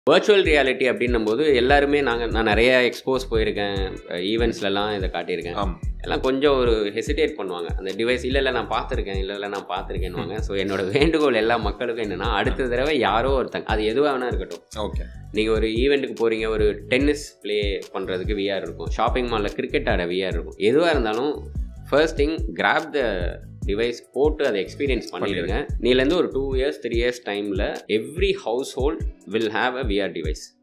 virtual reality அப்படின்னும் போது எல்லாருமே நாங்கள் நான் நிறைய எக்ஸ்போஸ் போயிருக்கேன் ஈவெண்ட்ஸ்லலாம் இதை காட்டியிருக்கேன் ஆம் எல்லாம் கொஞ்சம் ஒரு ஹெசிடேட் பண்ணுவாங்க அந்த டிவைஸ் இல்லை இல்லை நான் பார்த்துருக்கேன் இல்லை இல்லை நான் பார்த்துருக்கேன்னுவாங்க ஸோ என்னோட வேண்டுகோள் எல்லா மக்களுக்கும் என்னென்னா அடுத்த தடவை யாரோ ஒருத்தங்க அது எதுவாக வேணா இருக்கட்டும் ஓகே நீங்கள் ஒரு ஈவெண்ட்டுக்கு போகிறீங்க ஒரு டென்னிஸ் ப்ளே பண்ணுறதுக்கு விஆர் இருக்கும் ஷாப்பிங் மாலில் கிரிக்கெட் ஆட விஆர் இருக்கும் எதுவாக இருந்தாலும் first thing grab the device போட்டு அதை எக்ஸ்பீரியன்ஸ் பண்ணிடுங்க நீலேருந்து ஒரு டூ இயர்ஸ் த்ரீ இயர்ஸ் டைமில் every household will have a VR device